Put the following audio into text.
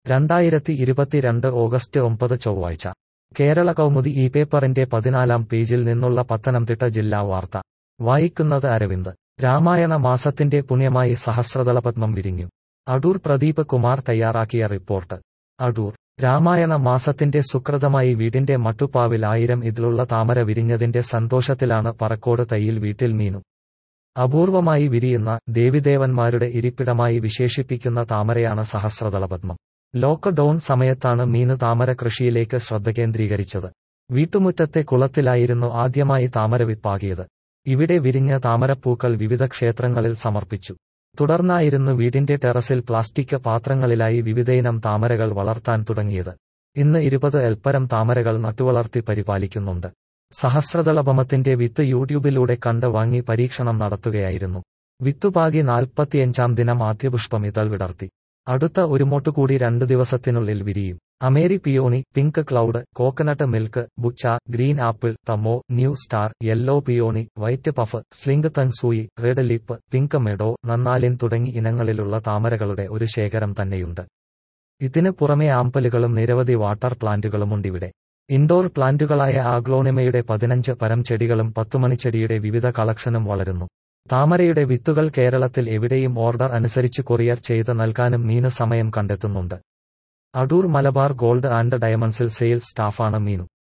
രണ്ടായിരത്തി ഇരുപത്തിരണ്ട് ഓഗസ്റ്റ് ഒമ്പത് ചൊവ്വാഴ്ച കേരള കൗമുദി ഈ പേപ്പറിന്റെ പതിനാലാം പേജിൽ നിന്നുള്ള പത്തനംതിട്ട ജില്ലാ വാർത്ത വായിക്കുന്നത് അരവിന്ദ് രാമായണ മാസത്തിന്റെ പുണ്യമായി സഹസ്രദളപത്മം വിരിഞ്ഞു അടൂർ പ്രദീപ് കുമാർ തയ്യാറാക്കിയ റിപ്പോർട്ട് അടൂർ രാമായണ മാസത്തിന്റെ സുകൃതമായി വീടിന്റെ മട്ടുപ്പാവിൽ ആയിരം ഇതിലുള്ള താമര വിരിഞ്ഞതിന്റെ സന്തോഷത്തിലാണ് പറക്കോട് തയ്യിൽ വീട്ടിൽ മീനു അപൂർവമായി വിരിയുന്ന ദേവിദേവന്മാരുടെ ഇരിപ്പിടമായി വിശേഷിപ്പിക്കുന്ന താമരയാണ് സഹസ്രദളപത്മം ലോക്ക്ഡൌൺ സമയത്താണ് മീന് താമര കൃഷിയിലേക്ക് ശ്രദ്ധ കേന്ദ്രീകരിച്ചത് വീട്ടുമുറ്റത്തെ കുളത്തിലായിരുന്നു ആദ്യമായി താമര വിപ്പാകിയത് ഇവിടെ വിരിഞ്ഞ താമരപ്പൂക്കൾ വിവിധ ക്ഷേത്രങ്ങളിൽ സമർപ്പിച്ചു തുടർന്നായിരുന്നു വീടിന്റെ ടെറസിൽ പ്ലാസ്റ്റിക് പാത്രങ്ങളിലായി വിവിധയിനം താമരകൾ വളർത്താൻ തുടങ്ങിയത് ഇന്ന് ഇരുപത് എൽപ്പരം താമരകൾ നട്ടുവളർത്തി പരിപാലിക്കുന്നുണ്ട് സഹസ്രദളപമത്തിന്റെ വിത്ത് യൂട്യൂബിലൂടെ കണ്ട് വാങ്ങി പരീക്ഷണം നടത്തുകയായിരുന്നു വിത്തുപാകി നാൽപ്പത്തിയഞ്ചാം ദിനം ആദ്യപുഷ്പം ഇതൾ വിടർത്തി അടുത്ത ഒരു മൊട്ടുകൂടി രണ്ടു ദിവസത്തിനുള്ളിൽ വിരിയും അമേരി peony pink cloud coconut milk ബുച്ച ഗ്രീൻ ആപ്പിൾ തമോ new star yellow peony white puff സ്ലിംഗ് തൻസൂയി റെഡ് ലിപ്പ് പിങ്ക് മെഡോ നന്നാലിൻ തുടങ്ങി ഇനങ്ങളിലുള്ള താമരകളുടെ ഒരു ശേഖരം തന്നെയുണ്ട് ഇതിന് പുറമെ ആമ്പലുകളും നിരവധി വാട്ടർ പ്ലാന്റുകളുമുണ്ടിവിടെ ഇൻഡോർ പ്ലാന്റുകളായ ആഗ്ലോണിമയുടെ പതിനഞ്ച് പരം ചെടികളും പത്തുമണിച്ചെടിയുടെ വിവിധ കളക്ഷനും വളരുന്നു താമരയുടെ വിത്തുകൾ കേരളത്തിൽ എവിടെയും ഓർഡർ അനുസരിച്ച് കൊറിയർ ചെയ്ത് നൽകാനും മീന് സമയം കണ്ടെത്തുന്നുണ്ട് അടൂർ മലബാർ ഗോൾഡ് ആൻഡ് ഡയമണ്ട്സിൽ സെയിൽസ് സ്റ്റാഫാണ് മീനു